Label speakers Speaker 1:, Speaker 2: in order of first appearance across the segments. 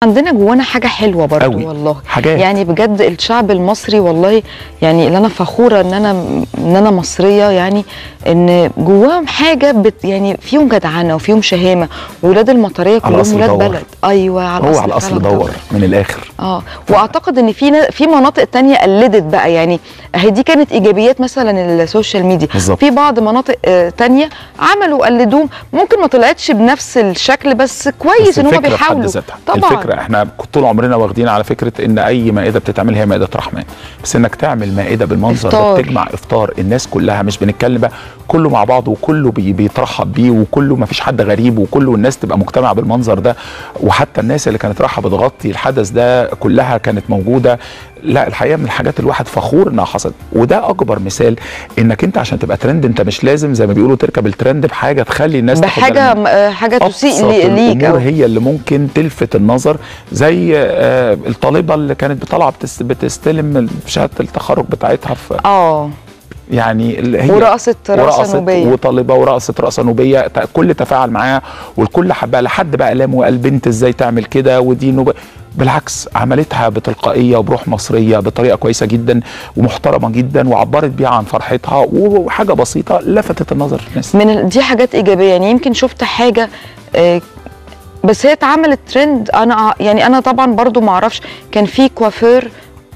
Speaker 1: عندنا جوانا حاجه حلوه برضو
Speaker 2: أوي.
Speaker 1: والله
Speaker 2: حاجات.
Speaker 1: يعني بجد الشعب المصري والله يعني اللي انا فخوره ان انا ان انا مصريه يعني ان جواهم حاجه بت يعني فيهم جدعنه وفيهم شهامه ولاد المطريه
Speaker 2: على
Speaker 1: كلهم
Speaker 2: الأصل
Speaker 1: ولاد
Speaker 2: دور.
Speaker 1: بلد ايوه على
Speaker 2: هو
Speaker 1: الأصل
Speaker 2: على الاصل
Speaker 1: فعلاً
Speaker 2: دور من الاخر
Speaker 1: اه واعتقد ان في نا- في مناطق تانية قلدت بقى يعني اهي دي كانت ايجابيات مثلا السوشيال ميديا
Speaker 2: بالظبط.
Speaker 1: في بعض مناطق آه، تانية عملوا قلدوهم ممكن ما طلعتش بنفس الشكل بس كويس
Speaker 2: بس
Speaker 1: ان هم
Speaker 2: الفكره في حد
Speaker 1: بيحاولوا
Speaker 2: ذاتها
Speaker 1: طبعا
Speaker 2: الفكره احنا طول عمرنا واخدين على فكره ان اي مائده بتتعمل هي مائده رحمن بس انك تعمل مائده بالمنظر
Speaker 1: إفطار.
Speaker 2: ده بتجمع افطار الناس كلها مش بنتكلم بقى كله مع بعض وكله بي بيترحب بيه وكله ما فيش حد غريب وكله الناس تبقى مجتمعه بالمنظر ده وحتى الناس اللي كانت رايحه بتغطي الحدث ده كلها كانت موجوده لا الحقيقه من الحاجات الواحد فخور انها حصلت وده اكبر مثال انك انت عشان تبقى ترند انت مش لازم زي ما بيقولوا تركب الترند بحاجه تخلي الناس تاخد
Speaker 1: بحاجه
Speaker 2: بالها
Speaker 1: آه، حاجه تسيء
Speaker 2: أبسط
Speaker 1: لي- ليك
Speaker 2: الامور
Speaker 1: أو
Speaker 2: هي اللي ممكن تلفت النظر زي آه، الطالبه اللي كانت بتطلع بتس- بتستلم شهاده التخرج بتاعتها في
Speaker 1: اه
Speaker 2: يعني اللي هي
Speaker 1: ورقصت رقصه
Speaker 2: ورقصت
Speaker 1: نوبيه
Speaker 2: وطالبه ورقصت رقصه نوبيه ت- كل تفاعل معاها والكل حبها لحد بقى لام وقال بنت ازاي تعمل كده ودي نوبه بالعكس عملتها بتلقائيه وبروح مصريه بطريقه كويسه جدا ومحترمه جدا وعبرت بيها عن فرحتها وحاجه بسيطه لفتت النظر الناس
Speaker 1: من ال- دي حاجات ايجابيه يعني يمكن شفت حاجه آه، بس هي اتعملت ترند انا ع- يعني انا طبعا برضو ما اعرفش كان في كوافير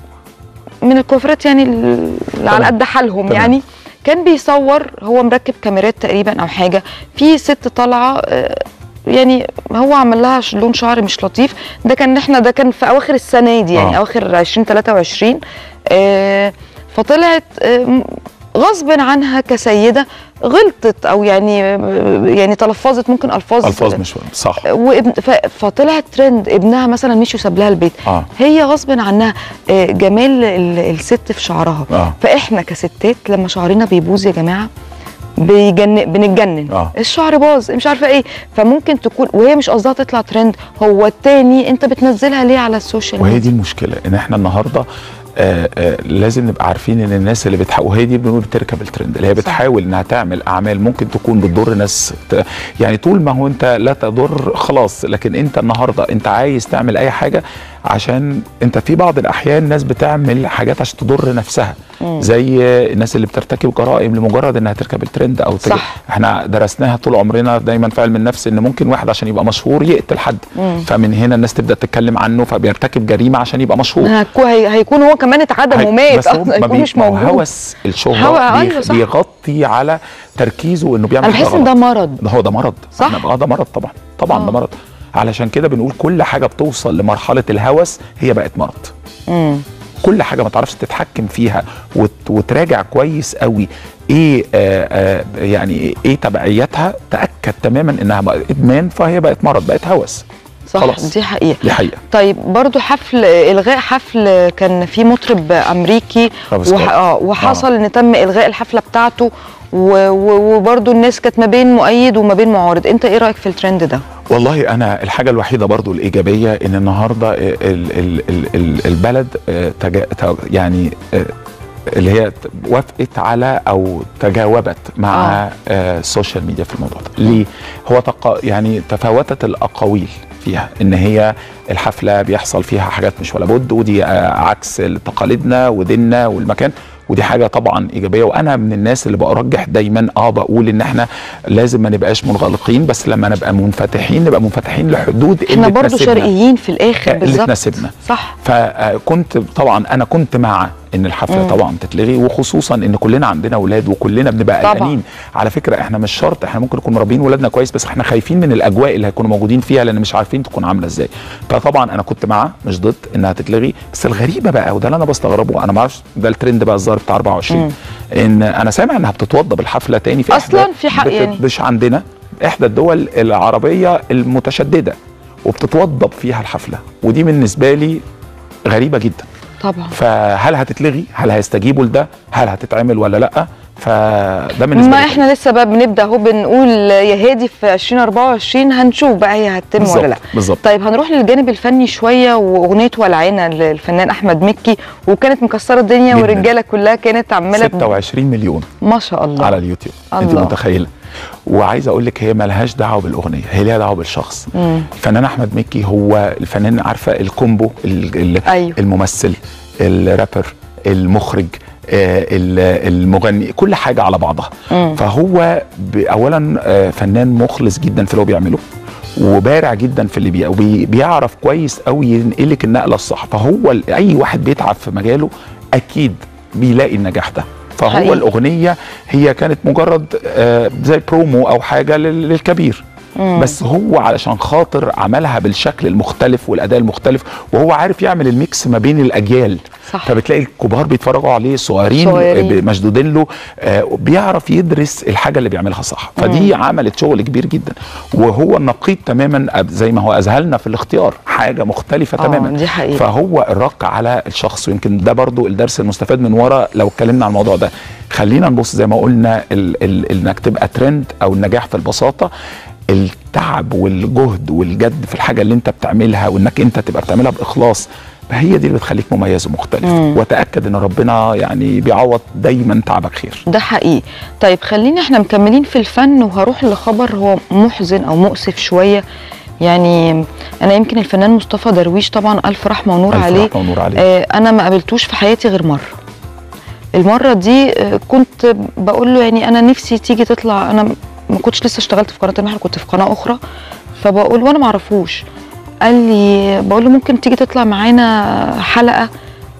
Speaker 1: من الكوافيرات يعني ال- اللي على
Speaker 2: تمام.
Speaker 1: قد حالهم
Speaker 2: تمام.
Speaker 1: يعني كان بيصور هو مركب كاميرات تقريبا او حاجه في ست طالعه آه، يعني هو عمل لها ش- لون شعر مش لطيف ده كان احنا ده كان في اواخر السنه دي يعني
Speaker 2: آه.
Speaker 1: اواخر 2023 آه، فطلعت آه، م- غصب عنها كسيده غلطت او يعني يعني تلفظت ممكن الفاظ
Speaker 2: الفاظ مش صح
Speaker 1: وابن ف- فطلعت ترند ابنها مثلا مش وساب لها البيت
Speaker 2: اه
Speaker 1: هي غصب عنها آه، جمال ال- الست في شعرها
Speaker 2: اه
Speaker 1: فاحنا كستات لما شعرنا بيبوظ يا جماعه بيجن... بنتجنن
Speaker 2: آه.
Speaker 1: الشعر باظ مش عارفه ايه فممكن تكون وهي مش قصدها تطلع ترند هو التاني انت بتنزلها ليه على السوشيال
Speaker 2: وهي
Speaker 1: ميديا
Speaker 2: دي المشكله ان احنا النهارده آه آه لازم نبقى عارفين ان الناس اللي بتحاول وهي دي بنقول بتركب الترند اللي هي
Speaker 1: صح.
Speaker 2: بتحاول انها تعمل اعمال ممكن تكون بتضر ناس ت... يعني طول ما هو انت لا تضر خلاص لكن انت النهارده انت عايز تعمل اي حاجه عشان انت في بعض الاحيان ناس بتعمل حاجات عشان تضر نفسها
Speaker 1: مم.
Speaker 2: زي الناس اللي بترتكب جرائم لمجرد انها تركب الترند او تج...
Speaker 1: صح.
Speaker 2: احنا درسناها طول عمرنا دايما في علم النفس ان ممكن واحد عشان يبقى مشهور يقتل حد
Speaker 1: مم.
Speaker 2: فمن هنا الناس تبدا تتكلم عنه فبيرتكب جريمه عشان يبقى مشهور
Speaker 1: هكو- هي- هيكون هو كمان اتعدم
Speaker 2: هي-
Speaker 1: ومات
Speaker 2: بس هو
Speaker 1: اصلا
Speaker 2: ما
Speaker 1: هيكون
Speaker 2: بي-
Speaker 1: مش
Speaker 2: ما هو
Speaker 1: موجود
Speaker 2: هوس الشهرة
Speaker 1: هو-
Speaker 2: بيخ-
Speaker 1: أيوة صح.
Speaker 2: بيغطي على تركيزه انه بيعمل
Speaker 1: انا
Speaker 2: حاجة
Speaker 1: بحس ان ده
Speaker 2: غلط.
Speaker 1: مرض
Speaker 2: ده هو ده مرض
Speaker 1: صح؟
Speaker 2: احنا اه ده مرض طبعا طبعا
Speaker 1: آه.
Speaker 2: ده مرض علشان كده بنقول كل حاجه بتوصل لمرحله الهوس هي بقت مرض
Speaker 1: مم.
Speaker 2: كل حاجه ما تعرفش تتحكم فيها وت... وتراجع كويس قوي ايه آه آه يعني ايه تبعياتها تاكد تماما انها بقت ادمان فهي بقت مرض بقت هوس
Speaker 1: صح
Speaker 2: خلاص.
Speaker 1: دي حقيقه
Speaker 2: دي حقيقه
Speaker 1: طيب برضو حفل الغاء حفل كان في مطرب امريكي
Speaker 2: ترافيس
Speaker 1: وح...
Speaker 2: سكوت.
Speaker 1: آه وحصل ان تم الغاء الحفله بتاعته و... و... وبرضو الناس كانت ما بين مؤيد وما بين معارض انت ايه رايك في الترند ده
Speaker 2: والله انا الحاجه الوحيده برضو الايجابيه ان النهارده ال ال ال ال البلد آه، تجا تج- يعني آه، اللي هي ت- وافقت على او تجاوبت مع
Speaker 1: آه.
Speaker 2: آه، السوشيال ميديا في الموضوع ده ليه هو تق... يعني تفاوتت الاقاويل فيها ان هي الحفله بيحصل فيها حاجات مش ولا بد ودي آه، عكس تقاليدنا وديننا والمكان ودي حاجه طبعا ايجابيه وانا من الناس اللي برجح دايما اه بقول ان احنا لازم ما نبقاش منغلقين بس لما نبقى منفتحين نبقى منفتحين لحدود
Speaker 1: احنا
Speaker 2: اللي
Speaker 1: برضو
Speaker 2: تناسبنا.
Speaker 1: شرقيين في الاخر
Speaker 2: اللي
Speaker 1: بالظبط
Speaker 2: تناسبنا
Speaker 1: صح
Speaker 2: فكنت طبعا انا كنت مع ان الحفله
Speaker 1: مم.
Speaker 2: طبعا تتلغي وخصوصا ان كلنا عندنا اولاد وكلنا بنبقى
Speaker 1: طبعاً.
Speaker 2: قلقانين على فكره احنا مش شرط احنا ممكن نكون مربيين ولادنا كويس بس احنا خايفين من الاجواء اللي هيكونوا موجودين فيها لان مش عارفين تكون عامله ازاي فطبعا انا كنت مع مش ضد انها تتلغي بس الغريبه بقى وده اللي انا بستغربه انا ما اعرفش ده الترند بقى الظاهر بتاع 24
Speaker 1: مم.
Speaker 2: ان انا سامع انها بتتوضى بالحفله تاني في
Speaker 1: أصلاً
Speaker 2: إحدى-
Speaker 1: في حق
Speaker 2: بت-
Speaker 1: يعني.
Speaker 2: مش عندنا احدى الدول العربيه المتشدده وبتتوضب فيها الحفله ودي بالنسبه لي غريبه جدا
Speaker 1: طبعا
Speaker 2: فهل هتتلغي هل هيستجيبوا لده هل هتتعمل ولا لا فده بالنسبه
Speaker 1: ما
Speaker 2: لي
Speaker 1: احنا لسه بقى بنبدا اهو بنقول يا هادي في 2024 هنشوف بقى هي هتتم
Speaker 2: بالظبط،
Speaker 1: ولا لا
Speaker 2: بالظبط.
Speaker 1: طيب هنروح للجانب الفني شويه واغنيه ولعانه للفنان احمد مكي وكانت مكسره الدنيا
Speaker 2: جداً.
Speaker 1: والرجاله كلها كانت عماله ب-
Speaker 2: 26 مليون
Speaker 1: ما شاء الله
Speaker 2: على اليوتيوب انت
Speaker 1: الله.
Speaker 2: متخيله وعايز اقول لك هي ملهاش دعوه بالاغنيه هي ليها دعوه بالشخص
Speaker 1: مم.
Speaker 2: الفنان احمد مكي هو الفنان عارفه الكومبو ال- ال-
Speaker 1: أيوه.
Speaker 2: الممثل الرابر المخرج آه، ال- المغني كل حاجه على بعضها
Speaker 1: مم.
Speaker 2: فهو ب- اولا آه، فنان مخلص جدا في اللي هو بيعمله وبارع جدا في اللي بي وبي- بيعرف كويس قوي ينقلك النقله الصح فهو ال- اي واحد بيتعب في مجاله اكيد بيلاقي النجاح ده فهو
Speaker 1: حقيقي.
Speaker 2: الاغنيه هي كانت مجرد آه، زي برومو او حاجه لل- للكبير
Speaker 1: مم.
Speaker 2: بس هو علشان خاطر عملها بالشكل المختلف والاداء المختلف وهو عارف يعمل الميكس ما بين الاجيال
Speaker 1: صح.
Speaker 2: فبتلاقي الكبار بيتفرجوا عليه صغيرين
Speaker 1: صغيرين.
Speaker 2: آه، مشدودين له آه، بيعرف يدرس الحاجه اللي بيعملها صح فدي عملت شغل كبير جدا وهو النقيض تماما أب- زي ما هو اذهلنا في الاختيار حاجه مختلفه
Speaker 1: آه،
Speaker 2: تماما
Speaker 1: دي حقيقة.
Speaker 2: فهو الرق على الشخص ويمكن ده برضو الدرس المستفاد من ورا لو اتكلمنا عن الموضوع ده خلينا نبص زي ما قلنا ال ال انك تبقى ترند او النجاح في البساطه التعب والجهد والجد في الحاجه اللي انت بتعملها وانك انت تبقى بتعملها باخلاص هي دي اللي بتخليك مميز ومختلف
Speaker 1: مم.
Speaker 2: وتاكد ان ربنا يعني بيعوض دايما تعبك خير
Speaker 1: ده حقيقي طيب خليني احنا مكملين في الفن وهروح لخبر هو محزن او مؤسف شويه يعني انا يمكن الفنان مصطفى درويش طبعا الف رحمه ونور
Speaker 2: ألف
Speaker 1: عليه
Speaker 2: رحمة ونور عليه.
Speaker 1: آه انا ما قابلتوش في حياتي غير مره المره دي آه كنت بقول له يعني انا نفسي تيجي تطلع انا ما كنتش لسه اشتغلت في قناه النحل كنت في قناه اخرى فبقول وانا ما اعرفوش قال لي بقول له ممكن تيجي تطلع معانا حلقه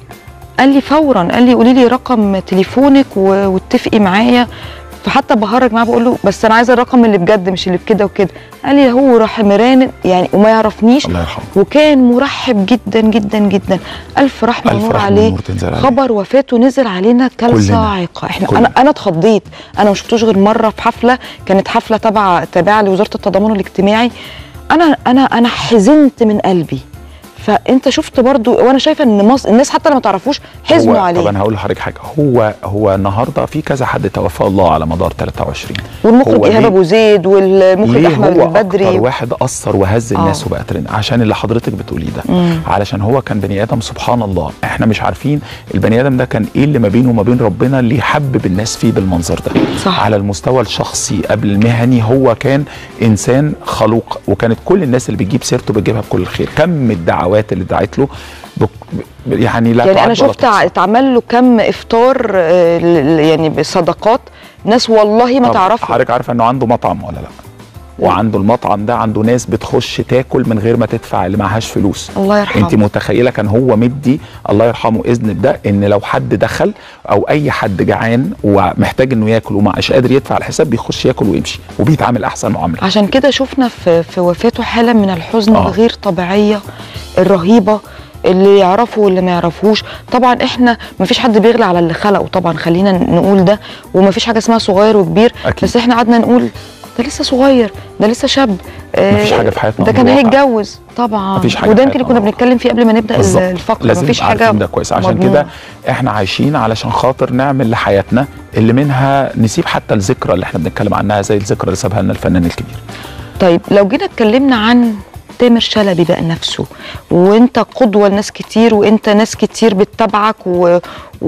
Speaker 1: قال لي فورا قال لي قولي لي رقم تليفونك و- واتفقي معايا فحتى بهرج معاه بقول له بس انا عايزه الرقم اللي بجد مش اللي بكده وكده قال لي هو راح مران يعني وما يعرفنيش
Speaker 2: الله يرحمه
Speaker 1: وكان مرحب جدا جدا جدا الف رحمه
Speaker 2: ألف
Speaker 1: ونور
Speaker 2: رحمة
Speaker 1: عليه
Speaker 2: ونور تنزل عليه.
Speaker 1: خبر وفاته نزل علينا
Speaker 2: كلنا.
Speaker 1: كالصاعقه احنا
Speaker 2: كلنا.
Speaker 1: انا انا اتخضيت انا ما شفتوش غير مره في حفله كانت حفله تبع تابعه لوزاره التضامن الاجتماعي انا انا انا حزنت من قلبي فانت شفت برضو وانا شايفه ان مصر الناس حتى اللي ما تعرفوش حزنوا
Speaker 2: هو
Speaker 1: عليه
Speaker 2: طب انا هقول لحضرتك حاجه هو هو النهارده في كذا حد توفاه الله على مدار 23
Speaker 1: والمخرج
Speaker 2: هو
Speaker 1: ايهاب
Speaker 2: ليه-
Speaker 1: ابو زيد والمخرج
Speaker 2: ليه
Speaker 1: احمد
Speaker 2: هو اكتر
Speaker 1: البدري
Speaker 2: واحد اثر وهز الناس
Speaker 1: آه.
Speaker 2: وبقى ترند عشان اللي حضرتك بتقوليه ده
Speaker 1: مم.
Speaker 2: علشان هو كان بني ادم سبحان الله احنا مش عارفين البني ادم ده كان ايه اللي ما بينه وما بين ربنا اللي يحبب الناس فيه بالمنظر ده
Speaker 1: صح.
Speaker 2: على المستوى الشخصي قبل المهني هو كان انسان خلوق وكانت كل الناس اللي بتجيب سيرته بتجيبها بكل الخير كم الدعوات اللي دعت له بك يعني لا
Speaker 1: يعني
Speaker 2: تعد
Speaker 1: انا
Speaker 2: ولا
Speaker 1: شفت
Speaker 2: تحصى.
Speaker 1: اتعمل له كم افطار آه، ل- ل- يعني بصدقات ناس والله ما
Speaker 2: طب
Speaker 1: تعرفه
Speaker 2: حضرتك عارفه انه عنده مطعم ولا لا وعنده المطعم ده عنده ناس بتخش تاكل من غير ما تدفع اللي معهاش فلوس
Speaker 1: الله يرحمه
Speaker 2: انت متخيله كان هو مدي الله يرحمه اذن بده ان لو حد دخل او اي حد جعان ومحتاج انه ياكل ومش قادر يدفع الحساب بيخش ياكل ويمشي وبيتعامل احسن معامله
Speaker 1: عشان كده شفنا في في وفاته حاله من الحزن
Speaker 2: آه.
Speaker 1: الغير طبيعيه الرهيبه اللي يعرفه واللي ما يعرفوش طبعا احنا ما فيش حد بيغلى على اللي خلقه طبعا خلينا نقول ده وما فيش حاجه اسمها صغير وكبير
Speaker 2: أكيد.
Speaker 1: بس احنا قعدنا نقول ده لسه صغير ده لسه شاب
Speaker 2: مفيش
Speaker 1: آه،
Speaker 2: حاجة في حياتنا
Speaker 1: ده كان
Speaker 2: أمر واقع.
Speaker 1: هيتجوز طبعا
Speaker 2: مفيش حاجة
Speaker 1: وده
Speaker 2: في
Speaker 1: يمكن اللي كنا
Speaker 2: حياتنا
Speaker 1: بنتكلم فيه قبل ما نبدا
Speaker 2: بالظبط.
Speaker 1: الفقره
Speaker 2: لازم
Speaker 1: مفيش
Speaker 2: نبقى
Speaker 1: حاجه
Speaker 2: عارفين ده كويس عشان
Speaker 1: مضمونة.
Speaker 2: كده احنا عايشين علشان خاطر نعمل لحياتنا اللي منها نسيب حتى الذكرى اللي احنا بنتكلم عنها زي الذكرى اللي سابها لنا الفنان الكبير
Speaker 1: طيب لو جينا اتكلمنا عن تامر شلبي بقى نفسه وانت قدوه لناس كتير وانت ناس كتير بتتابعك و...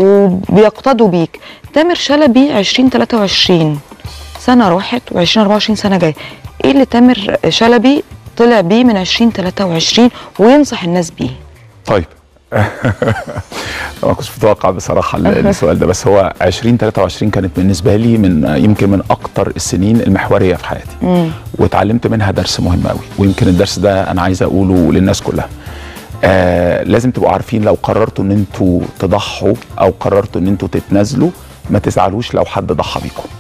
Speaker 1: وبيقتدوا بيك تامر شلبي 2023 سنه راحت و2024 سنه جايه ايه اللي تامر شلبي طلع بيه من 2023 وينصح الناس بيه
Speaker 2: طيب ما كنتش متوقع بصراحه ال- السؤال ده بس هو 2023 كانت بالنسبه لي من يمكن من اكتر السنين المحوريه في حياتي
Speaker 1: مم.
Speaker 2: واتعلمت منها درس مهم قوي ويمكن الدرس ده انا عايز اقوله للناس كلها آه لازم تبقوا عارفين لو قررتوا ان انتوا تضحوا او قررتوا ان انتوا تتنازلوا ما تزعلوش لو حد ضحى بيكم